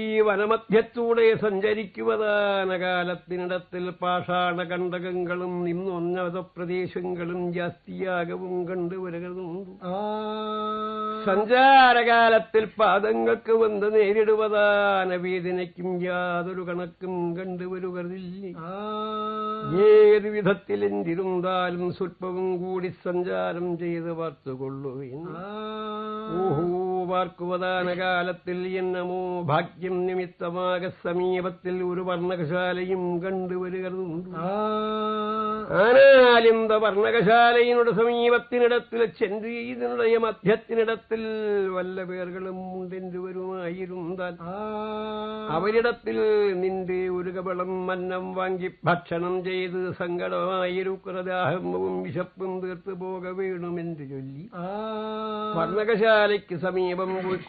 ഈ വനമധ്യത്തൂടെ സഞ്ചരിക്കുവതാന കാലത്തിനിടത്തിൽ പാഷാണ കണ്ടകങ്ങളും നിന്നൊന്നത പ്രദേശങ്ങളും ജാസ്തിയാകവും കണ്ടുവരുന്നുണ്ട് ആ സഞ്ചാരകാലത്തിൽ പാദങ്ങൾക്ക് വന്ന് നേരിടുവതാന വേദനയ്ക്കും യാതൊരു കണക്കും കണ്ടുവരുകയില്ല ആ ഏത് വിധത്തിലെന്തിരുന്നാലും സ്വല്പവും കൂടി സഞ്ചാരം ചെയ്ത് പാർത്തുകൊള്ളുകയും ആ ഓഹോ പാർക്കുവതാന കാലത്തിൽ എന്നമോ ഭാഗ്യം നിമിത്തമാക സമീപത്തിൽ ഒരു വർണ്ണകശാലയും കണ്ടുവരുകയുണ്ട് ആ ആനാലിന്ത വർണ്ണകശാലയിനുടെ സമീപത്തിനിടത്തിൽ ചെന്തിനുടയ മധ്യത്തിനിടത്തിൽ വല്ല പേர்களுം ഉണ്ടെന്ന് വരുമായിരുന്നാൽ ആ അവരിടത്തിൽ നിന്റെ ഒരു കബളം മന്നം വാങ്ങി ഭക്ഷണം ചെയ്ത് സങ്കടമായിരുക്കുന്നതാഹവും വിശപ്പും തീർത്തു പോക വേണമെന്ന് ചൊല്ലി ആ വർണ്ണകശാലയ്ക്ക് സമീപം പോയി